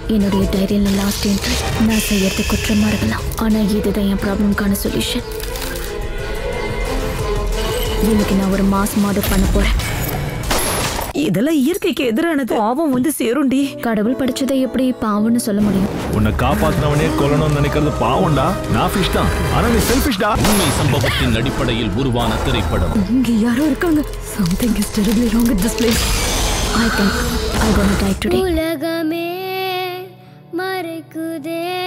என்னுடைய டைரியில last entry நான் செய்யறது குற்றமா இருக்கலாம் ஆனா இதுதான் என் ப்ராப்ளம்க்கான சொல்யூஷன் இன்னைக்கு நான் ஒரு மாஸ் மாடல் பண்ண போறேன் இதெல்லாம் இயற்கைக்கு எதிரானது பாவம் வந்து சேருண்டி கடவுள் படிச்சதை எப்படி பாவம்னு சொல்ல முடியும் உன்னை காப்பாத்தினவனே கொல்லணும்னு நினைக்கிறது பாவம்டா நான் ஃபிஷ் தான் ஆனா நீ செல்ஃபிஷ்டா உண்மை சம்பவத்தின் அடிப்படையில் உருவான திரைப்படம் இங்க யாரோ இருக்காங்க something is terribly wrong with this place I think I gonna die today உலகமே மறைக்குதே